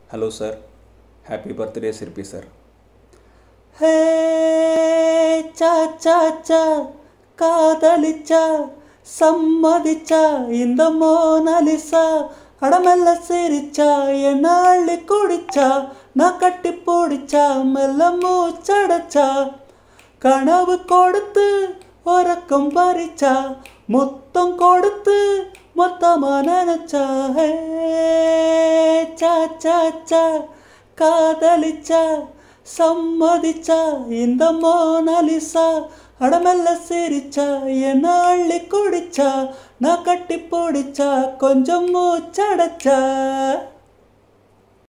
hello sir happy birthday Sirpi sir hey சா சா சா காதலிச்சா சம்மதிச்சா இந்த மோனலிசா அடமெல்ல சிரிச்சா என்ன அள்ளி குடிச்சா நான் கட்டி பிடிச்சா மெல்ல மூச்சடைச்சா கனவு கொடுத்து உறக்கம் பறிச்சா முத்தம் கொடுத்து மொத்தமா நினைச்சா ஹே சா சா சா காதலிச்சா சம்மதிச்சா இந்த மோனலிசா அடமெல்ல சிரிச்சா என்ன அள்ளி குடிச்சா நான் கட்டி பிடிச்சா கொஞ்சம் மூச்சடைச்சா